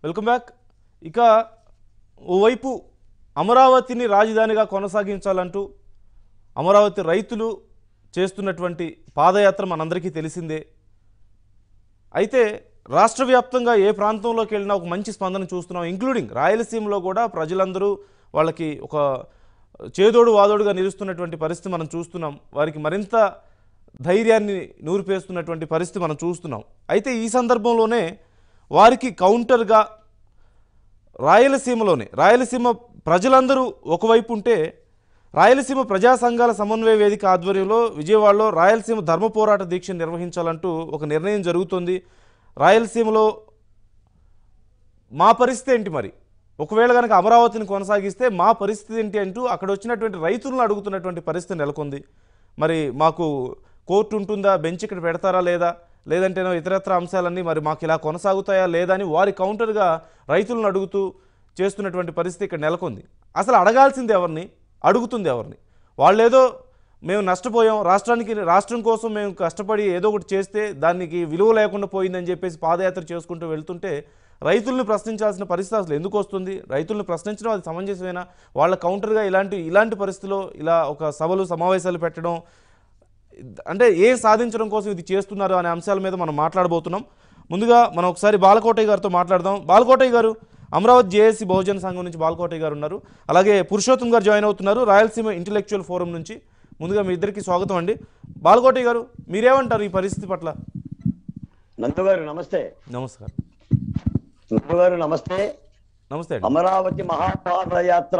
Welcome back ఇక ఓవైపు అమరావతిని రాజధానిగా కొనసాగించాలంటూ అమరావతి రైతులు చేస్తున్నటువంటి పాదయాత్ర మనందరికీ తెలిసిందే అయితే రాష్ట్ర వ్యాప్తంగా ఏ ప్రాంతంలోకి వెళ్ళినా ఒక మంచి స్పందన చూస్తున్నాం ఇంక్లూడింగ్ రాయలసీమలో కూడా ప్రజలందరూ వాళ్ళకి ఒక చేదోడు వాదోడుగా నిలుస్తున్నటువంటి పరిస్థితి మనం చూస్తున్నాం వారికి మరింత ధైర్యాన్ని నూరిపేస్తున్నటువంటి పరిస్థితి మనం చూస్తున్నాం అయితే ఈ సందర్భంలోనే వారికి కౌంటర్గా రాయలసీమలోనే రాయలసీమ ప్రజలందరూ ఒకవైపు ఉంటే రాయలసీమ ప్రజా సంఘాల సమన్వయ వేదిక ఆధ్వర్యంలో విజయవాడలో రాయలసీమ ధర్మ పోరాట దీక్ష నిర్వహించాలంటూ ఒక నిర్ణయం జరుగుతుంది రాయలసీమలో మా పరిస్థితి ఏంటి మరి ఒకవేళ కనుక అమరావతిని కొనసాగిస్తే మా పరిస్థితి ఏంటి అంటూ అక్కడ వచ్చినటువంటి రైతులను అడుగుతున్నటువంటి పరిస్థితి నెలకొంది మరి మాకు కోర్టు ఉంటుందా బెంచ్ ఇక్కడ పెడతారా లేదా లేదంటేనో ఇతరత్ర అంశాలన్నీ మరి మాకు ఇలా కొనసాగుతాయా లేదా అని వారి కౌంటర్గా రైతులను అడుగుతూ చేస్తున్నటువంటి పరిస్థితి ఇక్కడ నెలకొంది అసలు అడగాల్సింది ఎవరిని అడుగుతుంది ఎవరిని వాళ్ళేదో మేము నష్టపోయాం రాష్ట్రానికి రాష్ట్రం కోసం మేము కష్టపడి ఏదో ఒకటి చేస్తే దానికి విలువ లేకుండా పోయిందని చెప్పేసి పాదయాత్ర చేసుకుంటూ వెళ్తుంటే రైతుల్ని ప్రశ్నించాల్సిన పరిస్థితి అసలు ఎందుకు వస్తుంది రైతుల్ని ప్రశ్నించడం అది సమంజసమేనా వాళ్ళ కౌంటర్గా ఇలాంటి ఇలాంటి పరిస్థితిలో ఇలా ఒక సభలు సమావేశాలు పెట్టడం అంటే ఏ సాధించడం కోసం ఇది చేస్తున్నారు అనే అంశాల మీద మనం మాట్లాడబోతున్నాం ముందుగా మనం ఒకసారి బాలకోటయ్య గారితో మాట్లాడదాం బాలకోటయ్య గారు అమరావతి జేఏసీ బహుజన సంఘం నుంచి బాలకోటయ్య గారు ఉన్నారు అలాగే పురుషోత్తం గారు జాయిన్ అవుతున్నారు రాయలసీమ ఇంటలెక్చువల్ ఫోరం నుంచి ముందుగా మీ ఇద్దరికి స్వాగతం అండి బాలకోటయ్య గారు మీరేమంటారు ఈ పరిస్థితి పట్ల నందు గారు నమస్తే నమస్కారం నందు గారు నమస్తే నమస్తే అండి అమరావతి మహాపాదయాత్ర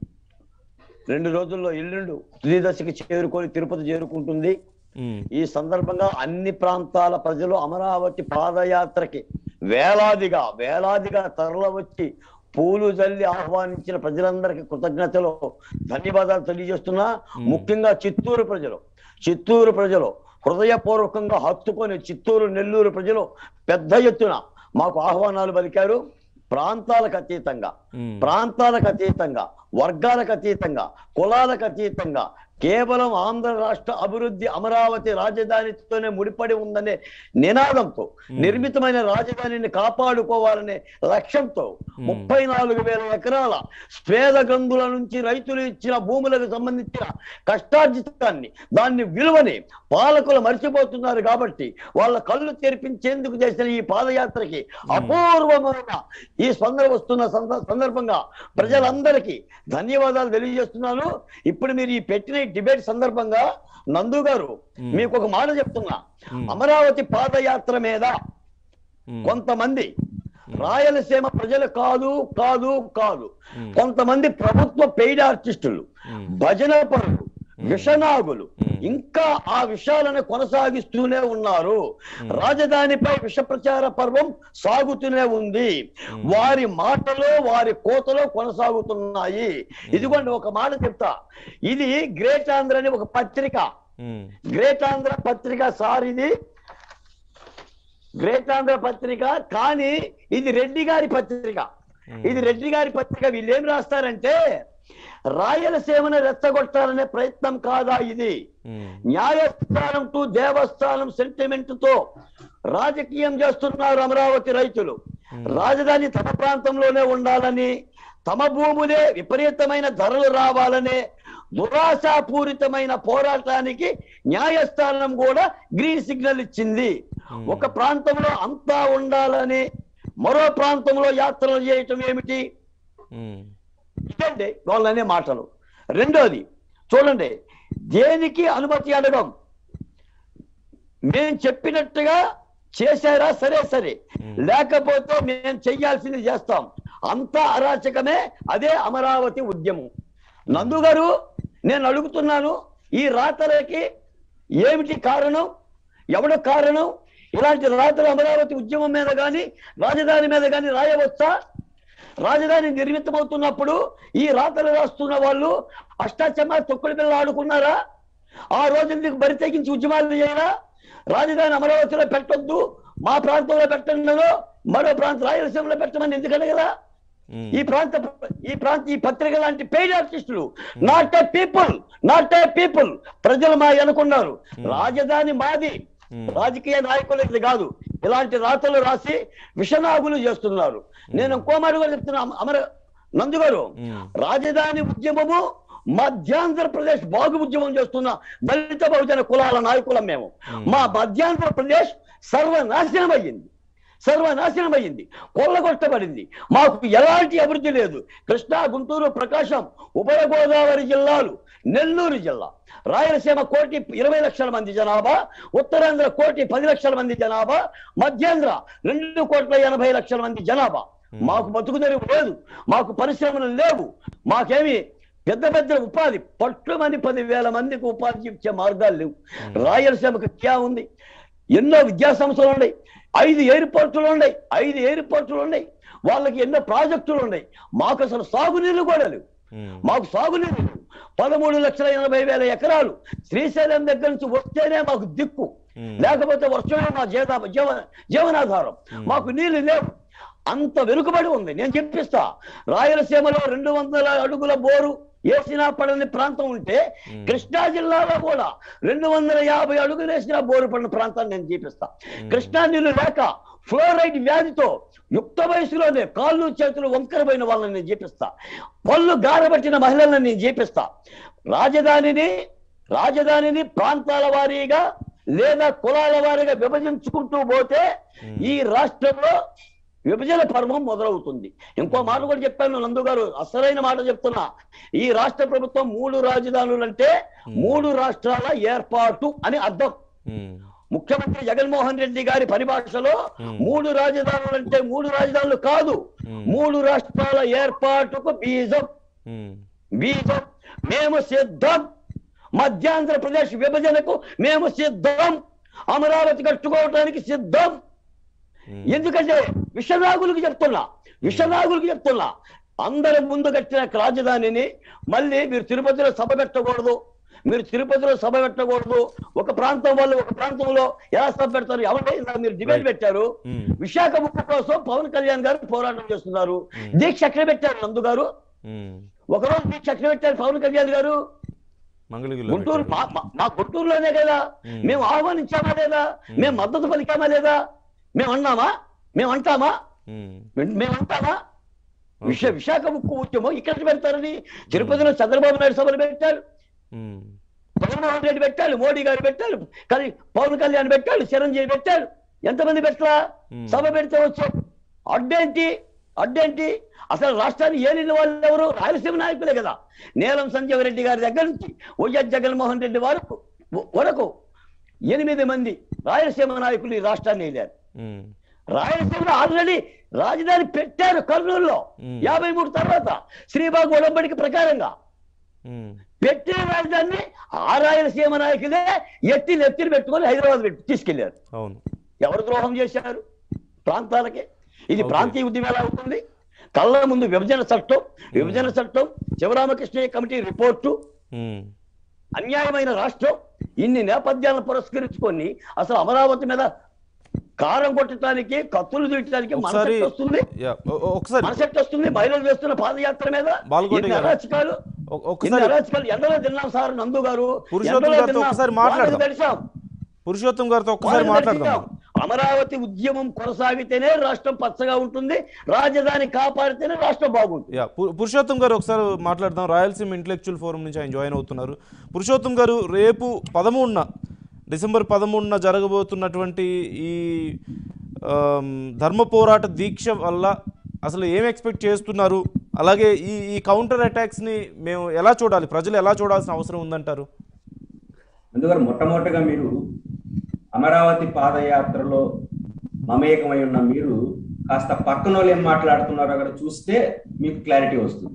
రెండు రోజుల్లో ఎల్లుండు త్రిదశకి చేరుకొని తిరుపతి చేరుకుంటుంది ఉమ్, ఈ సందర్భంగా అన్ని ప్రాంతాల ప్రజలు అమరావతి పాదయాత్రకి వేలాదిగా వేలాదిగా తరలవచ్చి పూలు జల్లి ఆహ్వానించిన ప్రజలందరికీ కృతజ్ఞతలు ధన్యవాదాలు తెలియజేస్తున్నా ముఖ్యంగా చిత్తూరు ప్రజలు చిత్తూరు ప్రజలు హృదయపూర్వకంగా హత్తుకొని చిత్తూరు నెల్లూరు ప్రజలు పెద్ద ఎత్తున మాకు ఆహ్వానాలు పలికారు ప్రాంతాలకు అతీతంగా ఉమ్, ప్రాంతాలకు అతీతంగా వర్గాలకు అతీతంగా కులాలకు అతీతంగా కేవలం ఆంధ్ర రాష్ట్ర అభివృద్ధి అమరావతి రాజధానితోనే ముడిపడి ఉందనే నినాదంతో నిర్మితమైన రాజధానిని కాపాడుకోవాలనే లక్ష్యంతో ముప్పై నాలుగు వేల ఎకరాల స్వేద గంగుల నుంచి రైతులు ఇచ్చిన భూములకు సంబంధించిన కష్టార్జితాన్ని దాన్ని విలువని పాలకులు మర్చిపోతున్నారు కాబట్టి వాళ్ళ కళ్ళు తెరిపించేందుకు చేసిన ఈ పాదయాత్రకి అపూర్వమైన ఈ స్పందన వస్తున్న సంద- సందర్భంగా ప్రజలందరికీ ధన్యవాదాలు తెలియజేస్తున్నాను ఇప్పుడు మీరు ఈ పెట్టిన ఈ డిబేట్ సందర్భంగా నందు గారు మీకు ఒక మాట చెప్తున్నా అమరావతి పాదయాత్ర మీద ఉమ్, కొంతమంది రాయలసీమ ప్రజలు కాదు కాదు కాదు కొంతమంది ప్రభుత్వ పెయిడ్ ఆర్టిస్టులు ఉమ్, భజన పరులు విషనాగులు ఇంకా ఆ విషయాలను కొనసాగిస్తూనే ఉన్నారు రాజధానిపై విష ప్రచార పర్వం సాగుతూనే ఉంది వారి మాటలో వారి కోతలో కొనసాగుతున్నాయి ఇదిగోండి ఒక మాట చెప్తా ఇది గ్రేట్ ఆంధ్ర అని ఒక పత్రిక ఉమ్, గ్రేట్ ఆంధ్ర పత్రిక సార్ ఇది గ్రేట్ ఆంధ్ర పత్రిక కానీ ఇది రెడ్డి గారి పత్రిక ఇది రెడ్డి గారి పత్రిక వీళ్ళు ఏం రాస్తారంటే రాయలసీమను రెచ్చగొట్టాలనే ప్రయత్నం కాదా ఇది ఉమ్, న్యాయస్థానం టు దేవస్థానం సెంటిమెంట్ తో రాజకీయం చేస్తున్నారు అమరావతి రైతులు రాజధాని తమ ప్రాంతంలోనే ఉండాలని తమ భూములే విపరీతమైన ధరలు రావాలనే దురాశాపూరితమైన పోరాటానికి న్యాయస్థానం కూడా గ్రీన్ సిగ్నల్ ఇచ్చింది ఒక ప్రాంతంలో అంతా ఉండాలని మరో ప్రాంతంలో యాత్రలు చేయటం ఏమిటి ఉమ్, ఇదండి వాళ్ళనే మాటలు రెండోది చూడండి దేనికి అనుమతి అడగం మేము చెప్పినట్టుగా చేశారా సరే సరే లేకపోతే మేము చెయ్యాల్సింది చేస్తాం అంతా అరాచకమే అదే అమరావతి ఉద్యమం నందు గారు నేను అడుగుతున్నాను ఈ రాతలకి ఏమిటి కారణం ఎవడు కారణం ఇలాంటి రాతలు అమరావతి ఉద్యమం మీద కానీ రాజధాని మీద కానీ రాయవచ్చా రాజధాని నిర్మితమవుతున్నప్పుడు ఈ రాతలు రాస్తున్న వాళ్ళు అష్టాచమ్మ తొక్కుడు పిల్లలు ఆడుకున్నారా ఆ రోజు ఎందుకు బరి తెగించి ఉద్యమాలు చేయరా రాజధాని అమరావతిలో పెట్టొద్దు మా ప్రాంతంలో పెట్టండి మరో ప్రాంతం రాయలసీమలో పెట్టమని ఎందుకు అడగరా ఉమ్, ఈ ప్రాంత ఈ ప్రాంత ఈ పత్రిక లాంటి పెయిడ్ ఆర్టిస్టులు not a people not a people ప్రజలు మా అనుకున్నారు రాజధాని మాది రాజకీయ నాయకులది కాదు ఇలాంటి రాతలు రాసి విషనాగులు చేస్తున్నారు నేను ఇంకో మాట కూడా చెప్తున్నా అమ- అమర నందు గారు ఉమ్, రాజధాని ఉద్యమము మధ్యాంధ్రప్రదేశ్ బాగు ఉద్యమం చేస్తున్న దళిత బహుజన కులాల నాయకులం మేము మా మధ్యాంధ్రప్రదేశ్ సర్వనాశనం అయ్యింది సర్వనాశనం అయ్యింది కొల్లగొట్టబడింది మాకు ఎలాంటి అభివృద్ధి లేదు కృష్ణా గుంటూరు ప్రకాశం ఉభయ గోదావరి జిల్లాలు నెల్లూరు జిల్లా రాయలసీమ కోటి ఇరవై లక్షల మంది జనాభా ఉత్తరాంధ్ర కోటి పది లక్షల మంది జనాభా మధ్యాంధ్ర రెండు కోట్ల ఎనభై లక్షల మంది జనాభా మాకు బతుకుదెరువు లేదు మాకు పరిశ్రమలు లేవు మాకేమి పెద్ద పెద్ద ఉపాధి పట్టుమని పదివేల మందికి ఉపాధి ఇచ్చే మార్గాలు లేవు రాయలసీమకు క్యా ఉంది ఎన్నో విద్యా సంస్థలు ఉన్నాయి ఐదు ఎయిర్పోర్టులు ఉన్నాయి ఐదు ఎయిర్పోర్టులు ఉన్నాయి వాళ్ళకి ఎన్నో ప్రాజెక్టులు ఉన్నాయి మాకు అసలు సాగునీళ్ళు కూడా లేవు ఉమ్, మాకు సాగునీళ్ళు లేవు. పదమూడు లక్షల ఎనభై వేల ఎకరాలు శ్రీశైలం దగ్గర నుంచి వస్తేనే మాకు దిక్కు ఉమ్, లేకపోతే వర్షమే మా జీవన జీవన జీవనాధారం మాకు నీళ్లు లేవు అంత వెనుకబడి ఉంది నేను చెప్పిస్తా రాయలసీమలో రెండు వందల అడుగుల బోరు వేసినా పడని ప్రాంతం ఉంటే కృష్ణా జిల్లాలో కూడా రెండు వందల యాభై అడుగులు వేసిన బోరు పడిన ప్రాంతాన్ని నేను చూపిస్తా కృష్ణా నీళ్లు లేక ఫ్లోరైడ్ వ్యాధితో యుక్త వయసులోనే కాళ్ళు చేతులు వంకరపోయిన వాళ్ళని నేను చూపిస్తా పళ్ళు గారబట్టిన మహిళలను నేను చూపిస్తా రాజధానిని రాజధానిని ప్రాంతాల వారీగా లేదా కులాల వారీగా విభజించుకుంటూ పోతే ఈ రాష్ట్రంలో విభజన పర్వం మొదలవుతుంది ఇంకో మాట కూడా చెప్పాను నందు గారు అసలైన మాట చెప్తున్నా ఈ రాష్ట్ర ప్రభుత్వం మూడు రాజధానులు అంటే మూడు రాష్ట్రాల ఏర్పాటు అని అర్థం ఉమ్, ముఖ్యమంత్రి జగన్మోహన్ రెడ్డి గారి పరిభాషలో మూడు రాజధానులు అంటే మూడు రాజధానులు కాదు మూడు రాష్ట్రాల ఏర్పాటుకు బీజం ఉమ్, బీజం మేము సిద్ధం మధ్యాంధ్రప్రదేశ్ విభజనకు మేము సిద్ధం అమరావతి కట్టుకోవడానికి సిద్ధం ఉమ్. ఎందుకంటే విషనాగులకు చెప్తున్నా విషనాగులకు చెప్తున్నా అందరి ముందు కట్టిన రాజధానిని మళ్ళీ మీరు తిరుపతిలో సభ పెట్టకూడదు మీరు తిరుపతిలో సభ పెట్టకూడదు ఒక ప్రాంతం వాళ్ళు ఒక ప్రాంతంలో ఎలా సభ పెడతారు ఎవరి మీరు డిబేట్ Right. పెట్టారు ఉమ్, విశాఖ ముక్కు కోసం పవన్ కళ్యాణ్ గారు పోరాటం చేస్తున్నారు దీక్ష ఎక్కడ పెట్టారు నందు గారు ఉమ్. ఒకరోజు దీక్ష ఎక్కడ పెట్టారు పవన్ కళ్యాణ్ గారు మంగళగిరిలో గుంటూరు పెట్టారు. మా- మా- మా గుంటూరులోనే కదా మ్మ్. మేము ఆహ్వానించామా లేదా మేము మద్దతు పలికామా లేదా మేము అన్నామా మేము అంటామా ఉమ్, మే- మేము అంటామా విశ విశాఖ ముక్కు ఉద్యమం ఇక్కడ పెడతారని తిరుపతిలో చంద్రబాబు నాయుడు సభలు పెట్టారు ఉమ్, జగన్మోహన్ రెడ్డి పెట్టారు మోడీ గారు పెట్టారు కానీ పవన్ కళ్యాణ్ పెట్టాడు చిరంజీవి పెట్టారు ఎంతమంది పెట్టలా మ్మ్. సభ పెడితే వచ్చాం అడ్డేంటి అడ్డేంటి అసలు రాష్ట్రాన్ని ఏలిన వాళ్ళు ఎవరు రాయలసీమ నాయకులే కదా నీలం సంజీవ రెడ్డి గారి దగ్గర నుంచి వైఎస్ జగన్మోహన్ రెడ్డి వరకు వరకు ఎనిమిది మంది రాయలసీమ నాయకులు ఈ రాష్ట్రాన్ని వెళ్ళారు ఉమ్, రాయలసీమలో ఆల్రెడీ రాజధాని పెట్టారు కర్నూలులో మ్మ్. యాభై మూడు తర్వాత శ్రీబాగ్ ఒడంబడికి ప్రకారంగా ఉమ్, పెట్టిన రాజధానిని ఆ రాయలసీమ నాయకులే ఎత్తి నెత్తిని పెట్టుకొని హైదరాబాద్ పెట్టి తీసుకెళ్లారు అవును ఎవరు ద్రోహం చేశారు ప్రాంతాలకి ఇది Okay. ప్రాంతీయ ఉద్యమం ఎలా అవుతుంది కళ్ళ ముందు విభజన చట్టం విభజన చట్టం శివరామకృష్ణయ్య కమిటీ రిపోర్టు ఉమ్, అన్యాయమైన రాష్ట్రం ఇన్ని నేపథ్యాలను పురస్కరించుకొని అసలు అమరావతి మీద కారం కొట్టడానికి కత్తులు తీయటానికి ఒకసారి మనసెట్ వస్తుంది యా, ఒ- ఒ- ఒకసారి మనసెట్ వస్తుంది మహిళలు చేస్తున్న పాదయాత్ర మీద బాల్కోటి ఎన్ని గారు. అరాచకాలు ఒ- ఎన్ని ఒకసారి అరాచకాలు ఎండలో తిన్నాం సార్ నందు గారు పురుషోత్తం ఎండలో గారితో తిన్నాం, ఒకసారి వానకు మాట్లాడదాం. తడిశాం. పురుషోత్తం గారితో ఒక్కసారి వానకు మాట్లాడదాం తడిశాం. అమరావతి ఉద్యమం కొనసాగితేనే రాష్ట్రం పచ్చగా ఉంటుంది రాజధాని కాపాడితేనే రాష్ట్రం బాగుంటుంది యా పు- పురుషోత్తం గారు ఒకసారి మాట్లాడదాం రాయలసీమ ఇంటలెక్చువల్ ఫోరం నుంచి ఆయన జాయిన్ అవుతున్నారు పురుషోత్తం గారు రేపు పదమూడున డిసెంబర్ పదమూడున జరగబోతున్నటువంటి ఈ ఆమ్, ధర్మ పోరాట దీక్ష వల్ల అసలు ఏం ఎక్స్పెక్ట్ చేస్తున్నారు అలాగే ఈ ఈ కౌంటర్ అటాక్స్ని మేము ఎలా చూడాలి ప్రజలు ఎలా చూడాల్సిన అవసరం ఉందంటారు అందుకని మొట్టమొదటిగా మీరు అమరావతి పాదయాత్రలో మమేకమై ఉన్న మీరు కాస్త పక్కన వాళ్ళు ఏం మాట్లాడుతున్నారో అక్కడ చూస్తే మీకు క్లారిటీ వస్తుంది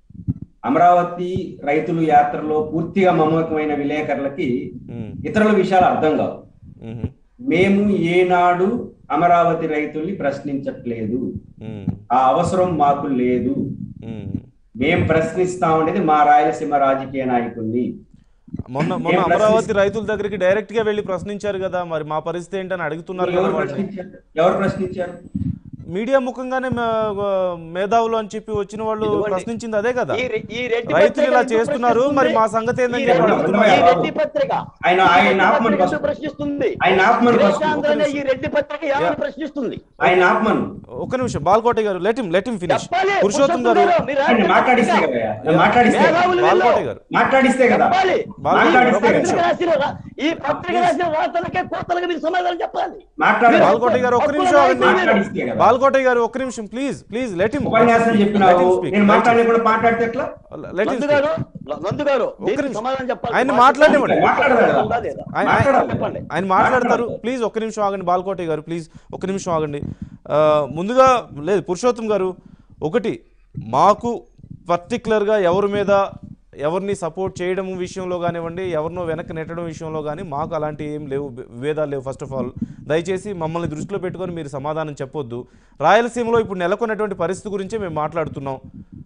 అమరావతి రైతులు యాత్రలో పూర్తిగా మమేకమైన విలేకరులకి ఉమ్, ఇతరుల విషయాలు అర్థం కావు ఉమ్, మేము ఏనాడు అమరావతి రైతుల్ని ప్రశ్నించట్లేదు ఉమ్, ఆ అవసరం మాకు లేదు ఉమ్. మేం ప్రశ్నిస్తామనేది మా రాయలసీమ రాజకీయ నాయకుల్ని మొన్న మొన్న ఏం ప్రశ్నిస్త- అమరావతి రైతుల దగ్గరికి డైరెక్ట్ గా వెళ్ళి ప్రశ్నించారు కదా మరి మా పరిస్థితి ఏంటని అడుగుతున్నారు కదా ఎవరు వాళ్ళని ప్రశ్నించారు ఎవరు ప్రశ్నించారు మీడియా ముఖంగానే మే- మేధావులు అని చెప్పి వచ్చిన వాళ్ళు ఇదిగోండి. ప్రశ్నించింది అదే కదా ఈ రె- ఈ రెడ్డి రైతులు పత్రిక ఇలా ఎందుకు చేస్తున్నారు మరి మా సంగతి ఏందని ఈ చెప్పి రెడ్డి- అడుగుతున్నారు. ఈ రెడ్డి పత్రిక ఆయన ఈ ఆయన రెడ్డి ఆత్మను పత్రిక ఫస్ట్ ఎందుకు ప్రశ్నిస్తుంది ఆయన ఆత్మను ఫస్ట్ వివేకానందనే ఈ రెడ్డి పత్రిక ఏమని ప్రశ్నిస్తుంది ఆయన ఆత్మను ఒక్క నిమిషం బాల్కోట గారు let him let him finish చెప్పాలి పురుషోత్తం గారు మీరు ఆయన రాసిన మాట్లాడిస్తే పత్రిక. కదా నేను మాట్లాడిస్తే కదా. మేధావులు బాల్కోట వీళ్ళు. గారు మాట్లాడిస్తే కదా చెప్పాలి. బాల్- ఈ మాట్లాడిస్తే పత్రిక కదా. రాసిన రా- ఈ పత్రిక రాసిన రాతలకే కోతలకి మీరు సమాధానం చెప్పాలి మాట్లాడాలి బాల్కోట గారు ఒక్క నిమిషం ఆగండి మాట్లాడిస్తే కదా. బాల్కోట గారు ఒక్క నిమిషం ప్లీజ్ ప్లీజ్ లెట్ హిమ్ ఉపన్యాసం చెప్పినావు నేను మాట్లాడిన కూడా మాట్లాడితే ఎట్లా లెట్ హిమ్ నందు గారు నందు గారు ఒక్క దీనికి నిమిషం. సమాధానం చెప్పాలి ఆయన మాట్లాడనివ్వండి. మాట్లాడదాం కదా. ఉందా లేదా? ఆయన మాట్లాడాలి. చెప్పండి ఆయన మాట్లాడతారు ప్లీజ్ ఒక్క నిమిషం ఆగండి బాల్కోటి గారు ప్లీజ్ ఒక్క నిమిషం ఆగండి ఆ, ముందుగా లేదు పురుషోత్తం గారు ఒకటి మాకు పర్టికులర్గా ఎవరి మీద ఎవరిని సపోర్ట్ చేయడం విషయంలో కానివ్వండి ఎవరినో వెనక్కి నెట్టడం విషయంలో కానీ మాకు అలాంటి ఏం లేవు విభేదాలు లేవు ఫస్ట్ ఆఫ్ ఆల్ దయచేసి మమ్మల్ని దృష్టిలో పెట్టుకొని మీరు సమాధానం చెప్పొద్దు రాయలసీమలో ఇప్పుడు నెలకొన్నటువంటి పరిస్థితి గురించే మేము మాట్లాడుతున్నాం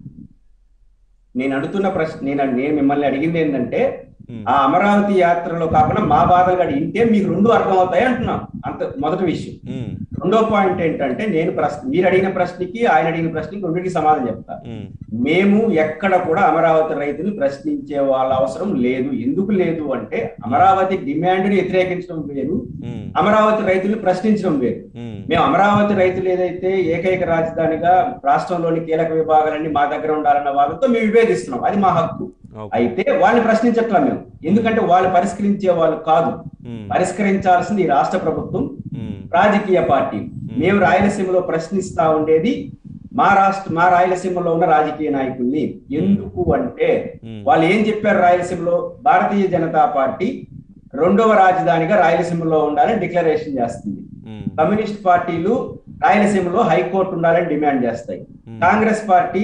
నేను అడుగుతున్న ప్రశ్న నేను నేను మిమ్మల్ని అడిగింది ఏంటంటే Hmm. ఆ అమరావతి యాత్రలో కాకుండా మా బాధలు కూడా ఇంటే మీకు రెండు అర్థం అవుతాయి అంటున్నాను అంత మొదటి విషయం ఉమ్, రెండో పాయింట్ ఏంటంటే నేను ప్రశ్న మీరు అడిగిన ప్రశ్నకి ఆయన అడిగిన ప్రశ్నకి రెండింటికి సమాధానం చెప్తా ఉమ్, మేము ఎక్కడ కూడా అమరావతి రైతులు ప్రశ్నించే వాళ్ళ అవసరం లేదు ఎందుకు లేదు అంటే అమరావతి డిమాండ్ ని వ్యతిరేకించడం వేరు ఉమ్, అమరావతి రైతులు ప్రశ్నించడం వేరు ఉమ్, మేము అమరావతి రైతులు ఏదైతే ఏకైక రాజధానిగా రాష్ట్రంలోని కీలక విభాగాలన్నీ మా దగ్గర ఉండాలన్న వాదనతో మేము విభేదిస్తున్నాం అది మా హక్కు ఓకే. అయితే వాళ్ళని ప్రశ్నించట్లా మేము ఎందుకంటే వాళ్ళు పరిష్కరించే వాళ్ళు కాదు ఉమ్, పరిష్కరించాల్సింది ఈ రాష్ట్ర ప్రభుత్వం ఉమ్, రాజకీయ పార్టీ మేము రాయలసీమలో ప్రశ్నిస్తా ఉండేది మా రాష్ట్ర మా రాయలసీమలో ఉన్న రాజకీయ నాయకుల్ని ఎందుకు అంటే ఉమ్. వాళ్ళు ఏం చెప్పారు రాయలసీమలో భారతీయ జనతా పార్టీ రెండవ రాజధానిగా రాయలసీమలో ఉండాలని డిక్లరేషన్ చేస్తుంది ఉమ్, కమ్యూనిస్ట్ పార్టీలు రాయలసీమలో హైకోర్టు ఉండాలని డిమాండ్ చేస్తాయి Hmm. కాంగ్రెస్ పార్టీ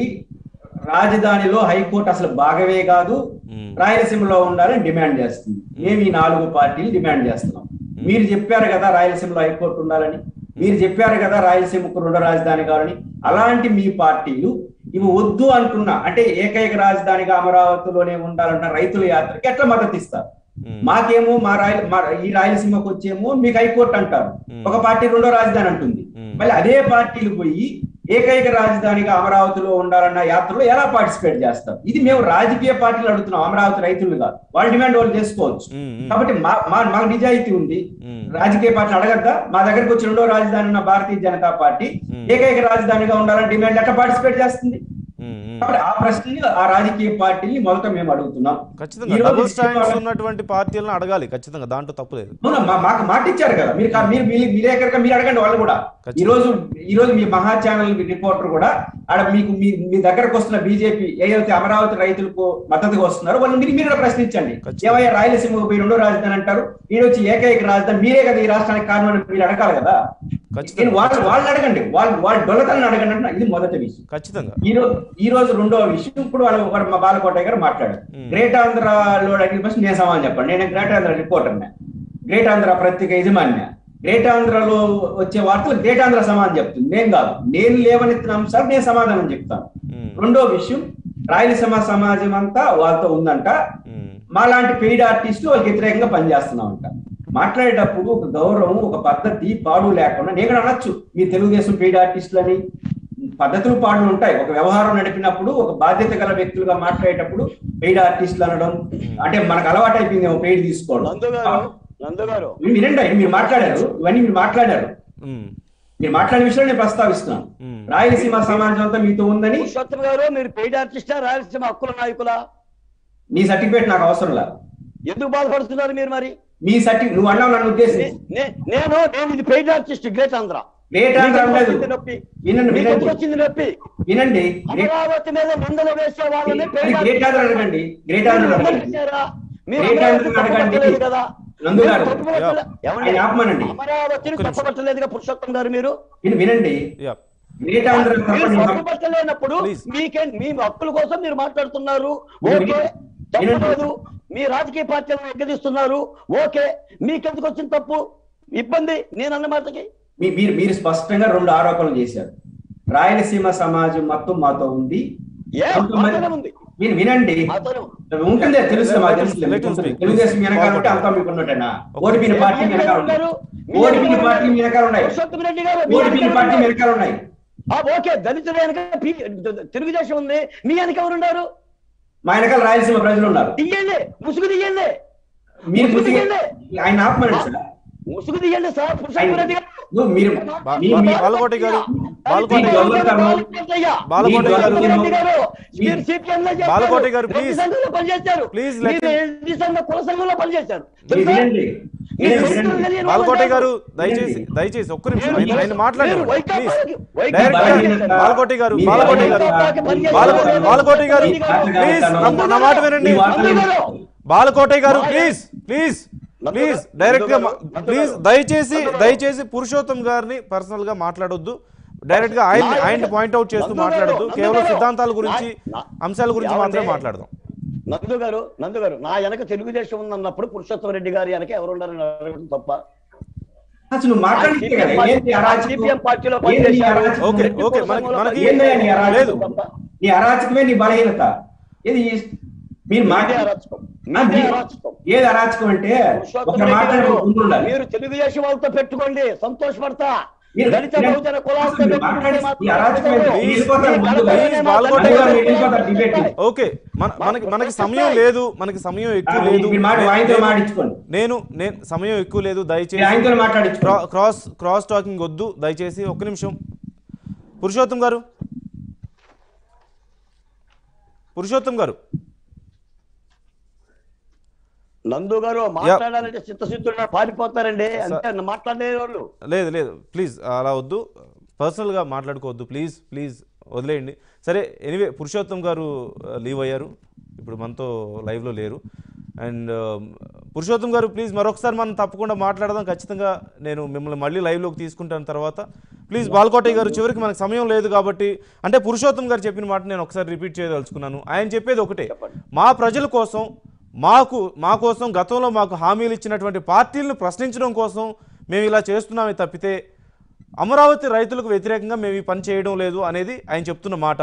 రాజధానిలో హైకోర్టు అసలు భాగమే కాదు ఉమ్, రాయలసీమలో ఉండాలని డిమాండ్ చేస్తుంది మేము ఈ నాలుగు పార్టీలు డిమాండ్ చేస్తున్నాం మీరు చెప్పారు కదా రాయలసీమలో హైకోర్టు ఉండాలని మీరు చెప్పారు కదా రాయలసీమకు రెండు రాజధాని కావాలని అలాంటి మీ పార్టీలు ఇవి వద్దు అంటున్నా అంటే ఏకైక రాజధానిగా అమరావతిలోనే ఉండాలన్న రైతుల యాత్రకి ఎట్లా మద్దతు ఇస్తారు ఉమ్, మాకేమో మా రాయల మా ఈ రాయలసీమకు వచ్చేమో మీకు హైకోర్టు అంటారు ఒక పార్టీ రెండో రాజధాని అంటుంది Hmm. మళ్ళీ అదే పార్టీలు పోయి ఏకైక రాజధానిగా అమరావతిలో ఉండాలన్న యాత్రలో ఎలా పార్టిసిపేట్ చేస్తారు ఇది మేము రాజకీయ పార్టీలు అడుగుతున్నాం అమరావతి రైతులు కాదు వాళ్ళ డిమాండ్ వాళ్ళు చేసుకోవచ్చు ఉమ్, ఉమ్, కాబట్టి మా మా మాకు నిజాయితీ ఉంది ఉమ్, రాజకీయ పార్టీలు అడగద్దా మా దగ్గరకు వచ్చి రెండో రాజధాని ఉన్న భారతీయ జనతా పార్టీ Hmm. ఏకైక రాజధానిగా ఉండాలని డిమాండ్ ఎట్లా పార్టిసిపేట్ చేస్తుంది ఉమ్, ఉమ్. కాబట్టి ఆ ప్రశ్నని ఆ రాజకీయ పార్టీని మొదట మేము అడుగుతున్నాం ఖచ్చితంగా ఈ రోజు డబుల్ స్టాండ్స్ విజయవాడ- ఉన్నటువంటి పార్టీలను అడగాలి ఖచ్చితంగా దాంట్లో తప్పులేదు అవునా మా- మాకు మాట ఇచ్చారు కదా మీరు కా- మీరు మీ- మీరేకరగా మీరు అడగండి వాళ్ళు కూడా ఖచ్చితంగా. ఈ రోజు ఈ రోజు మీ మహా ఛానల్ రిపోర్టర్ కూడా ఆడ మీకు మీ మీ దగ్గరకు వస్తున్న బీజేపీ ఏదైతే అమరావతి రైతులకు మద్దతుగా వస్తున్నారో వాళ్ళు మీరు మీరు కూడా ప్రశ్నించండి ఖచ్చితంగా. ఏవయ్యా రాయలసీమకు పోయి రెండో రాజధాని అంటారు ఈ వచ్చి ఏకైక రాజధాని మీరే కదా ఈ రాష్ట్రానికి కారణం అని మీరు అడగాలి కదా ఖచ్చితంగా. నేను వాళ్ళు వాళ్ళని అడగండి వాళ్ళు వాళ్ళ డొల్లతలను అడగండి అంటున్నా ఇది మొదటి విషయం ఖచ్చితంగా ఈ రోజు ఈ రోజు రెండో విషయం ఇప్పుడు వాళ్ళు ఒకరు మా బాలకోటయ్య గారు మాట్లాడారు Hmm. గ్రేట్ ఆంధ్రలో అడిగిన ప్రశ్న నేను సమాధానం చెప్పండి నేను great Andhra reporter great Andhra పత్రిక యజమాన్య గ్రేట్ ఆంధ్రలో వచ్చే వార్తలు గ్రేట్ ఆంధ్ర సమాధానం చెప్తుంది నేను కాదు నేను లేవనెత్తిన అంశాలు నేను సమాధానం చెప్తాను ఉమ్, రెండో విషయం రాయలసీమ సమాజం అంతా వాళ్ళతో ఉందంట ఉమ్, మాలాంటి పెయిడ్ ఆర్టిస్టులు వాళ్ళకి వ్యతిరేకంగా పనిచేస్తున్నామంట మాట్లాడేటప్పుడు ఒక గౌరవం ఒక పద్ధతి పాడు లేకుండా నేను కూడా అనొచ్చు మీ తెలుగుదేశం పెయిడ్ ఆర్టిస్టులని పద్ధతులు పాడులు ఉంటాయి ఒక వ్యవహారం నడిపినప్పుడు ఒక బాధ్యత గల వ్యక్తులుగా మాట్లాడేటప్పుడు పెయిడ్ ఆర్టిస్టులు అనడం అంటే మనకు అలవాటు అయిపోయింది ఒక పెయిడ్ తీసుకోవడం నందు గారు నందు గారు మీరు వినండి మీరు మాట్లాడారు ఇవన్నీ మీరు మాట్లాడారు ఉమ్, మీరు మాట్లాడిన విషయాలు నేను ప్రస్తావిస్తున్నాను ఉమ్. రాయలసీమ సమాజం అంతా మీతో ఉందని పురుషోత్తం గారు మీరు పెయిడ్ ఆర్టిస్టా రాయలసీమ హక్కుల నాయకులా నీ సర్టిఫికేట్ నాకు అవసరం లేదు ఎందుకు బాధపడుతున్నారు మీరు మరి మీ సర్టిఫికేట్ నువ్వు అన్నావు నన్ను నే- ఉద్దేశించి నే- నేను నేను ఇది paid artist great Andhra great Andhra మీకు అనలేదు వచ్చింది నొప్పి వినండి మీకు వినండి వచ్చింది నొప్పి వినండి గ్రేట్ అమరావతి మీద నిందలు వేసే వాళ్ళని అది పెయిడ్ గ్రేట్ ఆంధ్ర అడగండి గ్రేట్ ఆంధ్ర మీరు అడగండి విమర్శించారా? మీరు గ్రేట్ అమరావతిని ఆంధ్ర అడగండి. తప్పుపట్టలేదు కదా నందు మీరు గారు. తప్పుపట్టలే- ఏమండి? ఆయన ఆపమనండి. అమరావతిని ఒక్క నిమిషం. తప్పబట్టలేదుగా పురుషోత్తం గారు మీరు విను- వినండి యా గ్రేట్ ఆంధ్ర మీరు తప్పని తప్పుపట్టలేనప్పుడు Please. మీకే మీ హక్కుల కోసం మీరు మాట్లాడుతున్నారు మీరు ఓకే వినండి. తప్పలేదు మీ రాజకీయ పార్టీలను ఎగ్గదిస్తున్నారు ఓకే మీకెందుకు వచ్చిన తప్పు ఇబ్బంది నేను అన్న మాటకి మీ- మీరు మీరు స్పష్టంగా రెండు ఆరోపణలు చేశారు రాయలసీమ సమాజం మొత్తం మాతో ఉంది ఏ కొంతమంది- మాతోనే ఉంది విను- వినండి మాతోనే ఉంది. ఉంటుందే తెలుసు మాకు తెలుసు Let him మీకు ఉంటుంది. speak. తెలుగుదేశం వెనకాల ఉంటే అంతా మీకు ఉన్నట్టేనా ఓడిపిన పార్టీ వెనకాల ఉన్నాయి ఓడిపిన పార్టీ మీ వెనకాల ఉన్నాయి పురుషోత్తమ రెడ్డి గారు మీ ఓడిపిన వెనకాల పార్టీ మీ ఉన్నారు. వెనకాల ఉన్నాయి ఆ, ఓకే దళితుల వెనక పి- తెలుగుదేశం ఉంది మీ వెనక ఎవరు ఉన్నారు మా వెనకాల రాయలసీమ ప్రజలు ఉన్నారు తీయండి ముసుగు తీయండి మీరు ముసుగు కొద్దిగా- తీయండి ఆయన ఆపమని సార్ ముసుగు తీయండి సార్ పురుషోత్తమ రెడ్డి గారు నువ్వు మీరు బా- మీ- బా- మీ- బాలకోటి గారు బాలకోటి బాలకోటి గారు. బాలకోటి గారు. మీరు CPM లో చేశారు. బాలకోటి గారు, రెడ్డి please. సంఘంలో పనిచేశారు Please let మీరు him- రెడ్డి సంఘ కుల సంఘంలో పనిచేశారు మీరు వినండి మీరు వినండి, చరిత్రలు వినండి. తెలియని బాలకోటి వాళ్ళు గారు అంటారు. దయచేసి వినండి. దయచేసి ఒక్క నిమిషం మీరు- ఆయన- ఆయన మాట్లాడండి మీరు వైకాపాకి- ప్లీజ్ వైకాపాకి డైరెక్ట్ గా బాలకోటి గారు బాలకోటి గారు బాలకోటి బాలకోటి గారు ప్లీజ్ నా- నా మాట వినండి మీ మాట వినండి. బాలకోటి గారు ప్లీజ్ ప్లీజ్ ప్లీజ్ డైరెక్ట్ గా మా- ప్లీజ్ దయచేసి దయచేసి పురుషోత్తం గారిని పర్సనల్ గా మాట్లాడొద్దు డైరెక్ట్ గా ఆయన ఆయన పాయింట్ అవుట్ చేస్తూ మాట్లాడొద్దు కేవలం సిద్ధాంతాల గురించి అంశాల గురించి మాత్రమే మాట్లాడదాం నందు గారు నందు గారు నా వెనక తెలుగుదేశం ఉందన్నప్పుడు పురుషోత్తమ రెడ్డి గారి వెనక ఎవరు ఉన్నారని అడగడం తప్ప అసలు నువ్వు మాట్లాడితే కదా ఏంటి అరాచకం? సిపిఎం పార్టీలో ఏంటి నీ పనిచేశారు. అరాచకం? ఓకే ఓకే మనకి మనకి ఏందయ్యా నీ అరాచకం? లేదు నీ అరాచకమే నీ బలహీనత ఏది మీరు మీదే మాట్లాడే అరాచకం మీదే అరాచకం ఏది అరాచకం అంటే పురుషోత్తమ ఒక రెడ్డి మాట్లాడే గారు, ముందు ఉండాలి మీరు తెలుగుదేశం వాళ్ళతో పెట్టుకోండి సంతోషపడతా మీరు- దళిత మీరు- బహుజన కులాలతో అసలు మీరు పెట్టుకుంటే మాట్లాడే మాత్రం ఈ అరాచకం ఏంటి? కుదరదు. మీరు వెళ్ళిపోతారు మీ ముందుగా. కడపలోనే ప్లీజ్ మా బాలకోట దళిత గారు బహుజన వెళ్ళిపోతారు కులాలు డిబేట్. ఉంటాయి. ఓకే మన మనకి మనకి సమయం లేదు మనకి సమయం ఎక్కువ లేదు మీరు మాట ఆయనతో నేను- మాడించుకోండి నేను నేను సమయం ఎక్కువ లేదు మీరు దయచేసి ఆయనతో మాట్లాడించుకోండి క్రా- క్రాస్ క్రాస్ టాకింగ్ వద్దు దయచేసి ఒక్క నిమిషం పురుషోత్తం గారు పురుషోత్తం గారు నందు గారు మాట్లాడాలంటే చిత్తశుద్ధులు పారిపోతారండి అంతే మాట్లాడే వాళ్ళు లేదు లేదు ప్లీజ్ అలా వద్దు పర్సనల్గా మాట్లాడుకోవద్దు ప్లీజ్ ప్లీజ్ వదిలేయండి సరే ఎనీవే పురుషోత్తం గారు లీవ్ అయ్యారు ఇప్పుడు మనతో లైవ్లో లేరు అండ్ పురుషోత్తం గారు ప్లీజ్ మరొకసారి మనం తప్పకుండా మాట్లాడదాం ఖచ్చితంగా నేను మిమ్మల్ని మళ్ళీ లైవ్లోకి తీసుకుంటాను తర్వాత ప్లీజ్ బాల్కోటయ్య గారు చివరికి మనకు సమయం లేదు కాబట్టి అంటే పురుషోత్తం గారు చెప్పిన మాట నేను ఒకసారి రిపీట్ చేయదలుచుకున్నాను ఆయన చెప్పేది ఒకటే మా ప్రజల కోసం మాకు మా కోసం గతంలో మాకు హామీలు ఇచ్చినటువంటి పార్టీలను ప్రశ్నించడం కోసం మేము ఇలా చేస్తున్నామే తప్పితే అమరావతి రైతులకు వ్యతిరేకంగా మేము ఈ పని చేయడం లేదు అనేది ఆయన చెప్తున్న మాట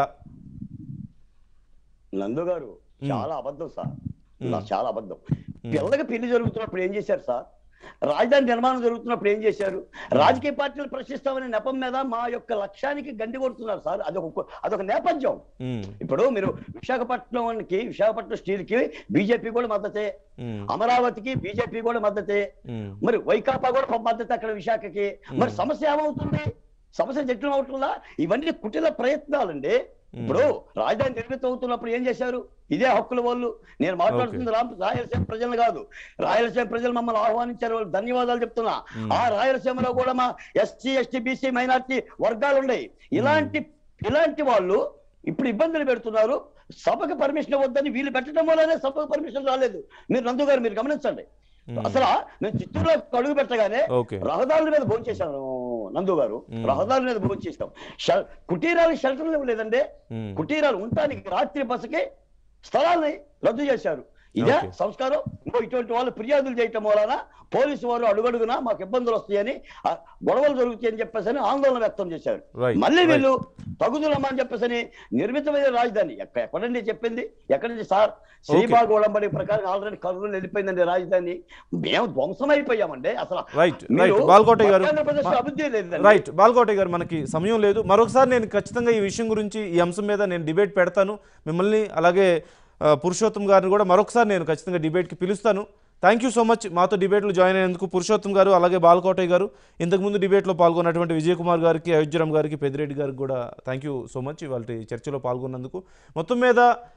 నందు గారు చాలా అబద్ధం సార్ నా- చాలా అబద్ధం పిల్లలకి పెళ్లి జరుగుతున్నప్పుడు ఏం చేశారు సార్ రాజధాని నిర్మాణం జరుగుతున్నప్పుడు ఏం చేశారు రాజకీయ పార్టీలు ప్రశ్నిస్తామనే నెపం మీద మా యొక్క లక్ష్యానికి గండి కొడుతున్నారు సార్ అదొక అదొక నేపథ్యం ఉమ్, ఇప్పుడు మీరు విశాఖపట్నంకి విశాఖపట్నం స్టీల్ కి బీజేపీ కూడా మద్దతే ఉమ్, అమరావతికి బీజేపీ కూడా మద్దతే ఉమ్, మరి వైకాపా కూడా మద్దతు అక్కడ విశాఖకి మరి సమస్య ఏమవుతుంది సమస్య జటిలం అవుతుందా ఇవన్నీ కుటిల ప్రయత్నాలండి ఇప్పుడు రాజధాని నిర్మితం అవుతున్నప్పుడు ఏం చేశారు ఇదే హక్కుల వాళ్ళు నేను మాట్లాడుతుంది రా- రాయలసీమ ప్రజలు కాదు రాయలసీమ ప్రజలు మమ్మల్ని ఆహ్వానించారు వాళ్ళు ధన్యవాదాలు చెప్తున్నా ఆ రాయలసీమలో కూడా మా ఎస్సీ ఎస్టీ బీసీ మైనార్టీ వర్గాలు ఉన్నాయి ఇలాంటి ఇలాంటి వాళ్ళు ఇప్పుడు ఇబ్బందులు పెడుతున్నారు సభకు పర్మిషన్ ఇవ్వద్దని వీళ్ళు పెట్టడం వల్లనే సభకు పర్మిషన్ రాలేదు మీరు నందు గారు మీరు గమనించండి అసలు నేను చిత్తూరులో అడుగు పెట్టగానే ఓకే రహదారుల మీద భోజనం చేశాను నందు గారు రహదారుల మీద భోజనం చేశాం షెల్- కుటీరాలకు షెల్టర్లు ఇవ్వలేదండి ఉమ్, కుటీరాలు ఉండటానికి రాత్రి బసకి స్థలాల్ని రద్దు చేశారు ఇదే Okay. సంస్కారం ఇంకో ఇటువంటి వాళ్ళు ఫిర్యాదులు చేయటం వలన పోలీసు వారు అడుగడుగునా మాకు ఇబ్బందులు వస్తాయని ఆ, గొడవలు జరుగుతాయని చెప్పేసి అని ఆందోళన వ్యక్తం చేశారు Right, మళ్ళీ right. వీళ్ళు తగుదులమ్మా అని చెప్పేసి నిర్మితమైన రాజధాని ఎక్క- ఎక్కడండి చెప్పింది ఎక్కడి నుంచి సార్ శ్రీబాగ్ ఒడంబడి ప్రకారం ఆల్రెడీ కర్నూలు వెళ్ళిపోయిందండి రాజధాని మేము ధ్వంసం అయిపోయామండి అసలు రైట్ మీరు రైట్ బాల్కోటయ్య గారు ఆంధ్రప్రదేశ్లో అభివృద్ధి లేదండి రైట్ బాల్కోటయ్య గారు మనకి సమయం లేదు మరొకసారి నేను ఖచ్చితంగా ఈ విషయం గురించి ఈ అంశం మీద నేను డిబేట్ పెడతాను మిమ్మల్ని అలాగే ఆ, పురుషోత్తం గారిని కూడా మరొకసారి నేను ఖచ్చితంగా డిబేట్కి పిలుస్తాను థ్యాంక్ యూ సో మచ్ మాతో డిబేట్లో జాయిన్ అయినందుకు పురుషోత్తం గారు అలాగే బాలకోటయ్య గారు ఇంతకుముందు డిబేట్లో పాల్గొన్నటువంటి విజయ్ కుమార్ గారికి అయోధ్యరామ్ గారికి పెద్దిరెడ్డి గారికి కూడా థ్యాంక్ యూ సో మచ్ ఇవాళ చర్చలో పాల్గొన్నందుకు మొత్తం మీద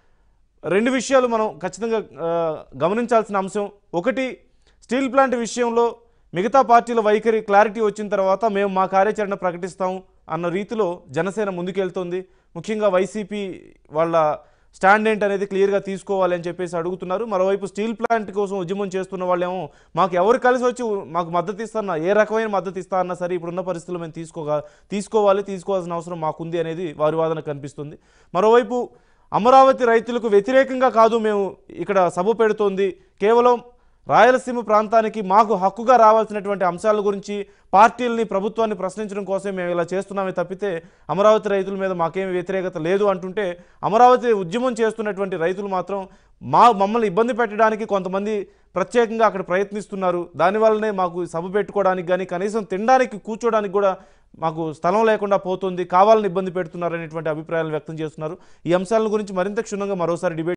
రెండు విషయాలు మనం ఖచ్చితంగా ఆ, గమనించాల్సిన అంశం ఒకటి స్టీల్ ప్లాంట్ విషయంలో మిగతా పార్టీల వైఖరి క్లారిటీ వచ్చిన తర్వాత మేము మా కార్యాచరణ ప్రకటిస్తాం అన్న రీతిలో జనసేన ముందుకెళ్తోంది ముఖ్యంగా వైసీపీ వాళ్ళ స్టాండ్ ఏంటి అనేది క్లియర్గా తీసుకోవాలి అని చెప్పేసి అడుగుతున్నారు మరోవైపు స్టీల్ ప్లాంట్ కోసం ఉద్యమం చేస్తున్న వాళ్ళేమో మాకు ఎవరు కలిసి వచ్చి మాకు మద్దతు ఇస్తారన్నా ఏ రకమైన మద్దతు ఇస్తా అన్నా సరే ఇప్పుడున్న పరిస్థితుల్లో మేము తీసుకోగా తీసుకోవాలి తీసుకోవాల్సిన అవసరం మాకుంది అనేది వారి వాదన కనిపిస్తుంది మరోవైపు అమరావతి రైతులకు వ్యతిరేకంగా కాదు మేము ఇక్కడ సభ పెడుతోంది కేవలం రాయలసీమ ప్రాంతానికి మాకు హక్కుగా రావాల్సినటువంటి అంశాల గురించి పార్టీలని ప్రభుత్వాన్ని ప్రశ్నించడం కోసమే మేము ఇలా చేస్తున్నామే తప్పితే అమరావతి రైతుల మీద మాకేం వ్యతిరేకత లేదు అంటుంటే అమరావతి ఉద్యమం చేస్తున్నటువంటి రైతులు మాత్రం మా మమ్మల్ని ఇబ్బంది పెట్టడానికి కొంతమంది ప్రత్యేకంగా అక్కడ ప్రయత్నిస్తున్నారు దానివల్లనే మాకు సభ పెట్టుకోవడానికి కానీ కనీసం తినడానికి కూర్చోడానికి కూడా మాకు స్థలం లేకుండా పోతుంది కావాలని ఇబ్బంది పెడుతున్నారు అనేటువంటి అభిప్రాయాలు వ్యక్తం చేస్తున్నారు ఈ అంశాల గురించి మరింత క్షుణ్ణంగా మరోసారి డిబేట్